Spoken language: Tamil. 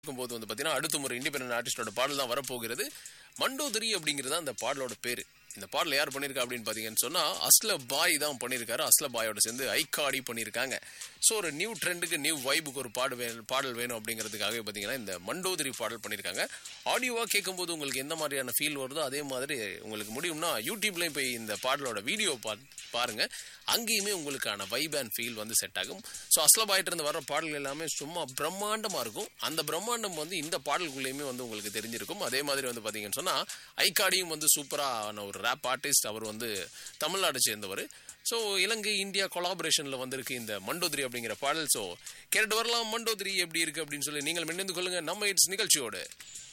இருக்கும்போது வந்து பார்த்தீங்கன்னா அடுத்த முறை இண்டிபெண்டன்ட் ஆர்டிஸ்டோட பாடல் தான் வரப்போகிறது மண்டோதரி அப்படிங்கிறது தான் அந்த பாடலோட பேர் இந்த பாடல் யார் பண்ணியிருக்கா அப்படின்னு பார்த்தீங்கன்னு சொன்னால் அஸ்ல பாய் தான் பண்ணியிருக்காரு அஸ்ல பாயோட சேர்ந்து ஐக்காடி பண்ணியிருக்காங்க ஸோ ஒரு நியூ ட்ரெண்டுக்கு நியூ வைபுக்கு ஒரு பாடு வே பாடல் வேணும் அப்படிங்கிறதுக்காகவே பார்த்தீங்கன்னா இந்த மண்டோதரி பாடல் பண்ணியிருக்காங்க ஆடியோவாக கேட்கும்போது உங்களுக்கு எந்த மாதிரியான ஃபீல் வருதோ அதே மாதிரி உங்களுக்கு முடியும்னா யூடியூப்லேயும் போய் இந்த பாடலோட வீடியோ பா பாருங்க அங்கேயுமே உங்களுக்கான வைப் அண்ட் ஃபீல் வந்து செட் ஆகும் ஸோ அஸ்லபாயிட்டு இருந்து வர பாடல்கள் எல்லாமே சும்மா பிரம்மாண்டமாக இருக்கும் அந்த பிரம்மாண்டம் வந்து இந்த பாடல்குள்ளேயுமே வந்து உங்களுக்கு தெரிஞ்சிருக்கும் அதே மாதிரி வந்து பார்த்தீங்கன்னு சொன்னால் ஐகாடியும் வந்து சூப்பரான ஒரு ரேப் ஆர்டிஸ்ட் அவர் வந்து தமிழ்நாடு சேர்ந்தவர் ஸோ இலங்கை இந்தியா கொலாபரேஷனில் வந்திருக்கு இந்த மண்டோதிரி அப்படிங்கிற பாடல் ஸோ கேட்டு வரலாம் மண்டோதிரி எப்படி இருக்கு அப்படின்னு சொல்லி நீங்கள் மின்னந்து கொள்ளுங்க நம்ம இட்ஸ் நிகழ்ச்சியோடு